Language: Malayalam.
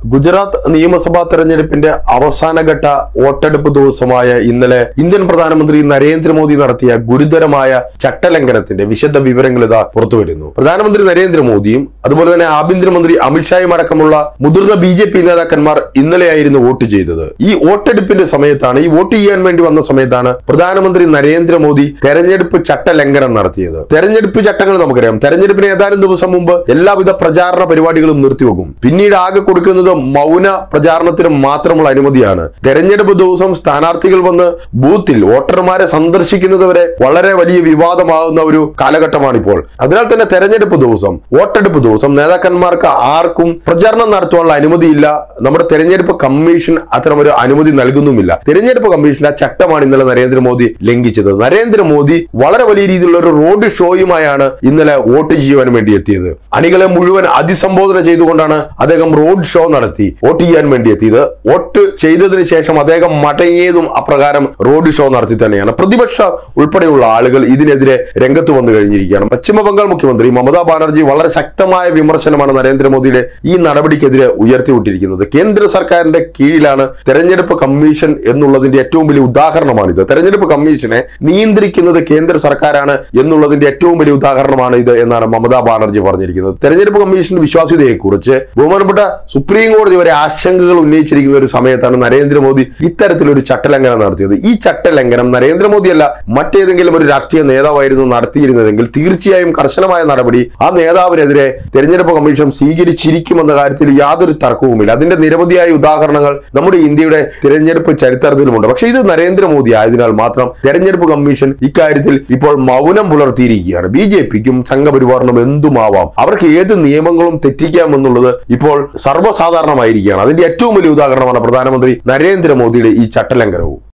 ഗുജറാത്ത് നിയമസഭാ തെരഞ്ഞെടുപ്പിന്റെ അവസാനഘട്ട വോട്ടെടുപ്പ് ദിവസമായ ഇന്നലെ ഇന്ത്യൻ പ്രധാനമന്ത്രി നരേന്ദ്രമോദി നടത്തിയ ഗുരുതരമായ ചട്ടലംഘനത്തിന്റെ വിശദ വിവരങ്ങൾ ഇതാ പുറത്തുവരുന്നു പ്രധാനമന്ത്രി നരേന്ദ്രമോദിയും അതുപോലെ തന്നെ ആഭ്യന്തരമന്ത്രി അമിത്ഷായും അടക്കമുള്ള മുതിർന്ന ബി ജെ പി നേതാക്കന്മാർ ഇന്നലെയായിരുന്നു വോട്ട് ചെയ്തത് ഈ വോട്ടെടുപ്പിന്റെ സമയത്താണ് ഈ വോട്ട് ചെയ്യാൻ വേണ്ടി വന്ന സമയത്താണ് പ്രധാനമന്ത്രി നരേന്ദ്രമോദി തെരഞ്ഞെടുപ്പ് ചട്ടലംഘനം നടത്തിയത് തെരഞ്ഞെടുപ്പ് ചട്ടങ്ങൾ നമുക്കറിയാം തെരഞ്ഞെടുപ്പിന് ഏതാനും ദിവസം മുമ്പ് എല്ലാവിധ പ്രചാരണ പരിപാടികളും നിർത്തിവെക്കും പിന്നീട് ആകെ കൊടുക്കുന്നത് മൗന പ്രചാരണത്തിന് മാത്രമുള്ള അനുമതിയാണ് തെരഞ്ഞെടുപ്പ് ദിവസം സ്ഥാനാർത്ഥികൾ വന്ന് ബൂത്തിൽ വോട്ടർമാരെ സന്ദർശിക്കുന്നത് വരെ വളരെ വലിയ വിവാദമാകുന്ന ഒരു കാലഘട്ടമാണ് ഇപ്പോൾ അതിനാൽ തന്നെ തെരഞ്ഞെടുപ്പ് ദിവസം വോട്ടെടുപ്പ് ദിവസം നേതാക്കന്മാർക്ക് ആർക്കും പ്രചാരണം നടത്തുവാനുള്ള അനുമതിയില്ല നമ്മുടെ തെരഞ്ഞെടുപ്പ് കമ്മീഷൻ അത്തരമൊരു അനുമതി നൽകുന്നുമില്ല തെരഞ്ഞെടുപ്പ് കമ്മീഷന്റെ ആ ചട്ടമാണ് ഇന്നലെ നരേന്ദ്രമോദി ലംഘിച്ചത് നരേന്ദ്രമോദി വളരെ വലിയ രീതിയിലുള്ള ഒരു റോഡ് ഷോയുമായാണ് ഇന്നലെ വോട്ട് ചെയ്യുവാൻ വേണ്ടി എത്തിയത് അണികളെ മുഴുവൻ അതിസംബോധന ചെയ്തുകൊണ്ടാണ് അദ്ദേഹം റോഡ് ഷോ നടത്തി വോട്ട് ചെയ്യാൻ വേണ്ടി എത്തിയത് വോട്ട് ചെയ്തതിന് ശേഷം അദ്ദേഹം മടങ്ങിയതും അപ്രകാരം റോഡ് ഷോ നടത്തി തന്നെയാണ് പ്രതിപക്ഷ ഉൾപ്പെടെയുള്ള ആളുകൾ ഇതിനെതിരെ രംഗത്ത് വന്നു കഴിഞ്ഞിരിക്കുകയാണ് പശ്ചിമ ബംഗാൾ മുഖ്യമന്ത്രി മമതാ ബാനർജി വളരെ ശക്തമായ വിമർശനമാണ് നരേന്ദ്രമോദിയുടെ ഈ നടപടിക്കെതിരെ ഉയർത്തിവിട്ടിരിക്കുന്നത് കേന്ദ്ര സർക്കാരിന്റെ കീഴിലാണ് തെരഞ്ഞെടുപ്പ് കമ്മീഷൻ എന്നുള്ളതിന്റെ ഏറ്റവും വലിയ ഉദാഹരണമാണിത് തെരഞ്ഞെടുപ്പ് കമ്മീഷനെ നിയന്ത്രിക്കുന്നത് കേന്ദ്ര സർക്കാരാണ് എന്നുള്ളതിന്റെ ഏറ്റവും വലിയ ഉദാഹരണമാണ് ഇത് എന്നാണ് മമതാ ബാനർജി പറഞ്ഞിരിക്കുന്നത് തെരഞ്ഞെടുപ്പ് കമ്മീഷൻ വിശ്വാസ്യതയെക്കുറിച്ച് ബഹുമാനപ്പെട്ട സുപ്രീം കോടതി വരെ ആശങ്കകൾ ഉന്നയിച്ചിരിക്കുന്ന ഒരു സമയത്താണ് നരേന്ദ്രമോദി ഇത്തരത്തിലൊരു ചട്ടലംഘനം നടത്തിയത് ഈ ചട്ടലംഘനം നരേന്ദ്രമോദി അല്ല മറ്റേതെങ്കിലും ഒരു രാഷ്ട്രീയ നേതാവായിരുന്നു നടത്തിയിരുന്നതെങ്കിൽ തീർച്ചയായും കർശനമായ നടപടി ആ നേതാവിനെതിരെ തെരഞ്ഞെടുപ്പ് കമ്മീഷൻ സ്വീകരിച്ചിരിക്കുമെന്ന കാര്യത്തിൽ യാതൊരു തർക്കവുമില്ല അതിന്റെ നിരവധിയായ ഉദാഹരണങ്ങൾ നമ്മുടെ ഇന്ത്യയുടെ തിരഞ്ഞെടുപ്പ് ചരിത്രത്തിലുമുണ്ട് പക്ഷേ ഇത് നരേന്ദ്രമോദി ആയതിനാൽ മാത്രം തെരഞ്ഞെടുപ്പ് കമ്മീഷൻ ഇക്കാര്യത്തിൽ ഇപ്പോൾ മൗനം പുലർത്തിയിരിക്കുകയാണ് ബി ജെ പിക്കും സംഘപരിവാറിനും എന്തുമാവാം അവർക്ക് ഏത് നിയമങ്ങളും തെറ്റിക്കാമെന്നുള്ളത് ഇപ്പോൾ സർവ്വസാധാരണമായിരിക്കുകയാണ് അതിന്റെ ഏറ്റവും വലിയ ഉദാഹരണമാണ് പ്രധാനമന്ത്രി നരേന്ദ്രമോദിയുടെ ഈ ചട്ടലംഘനവും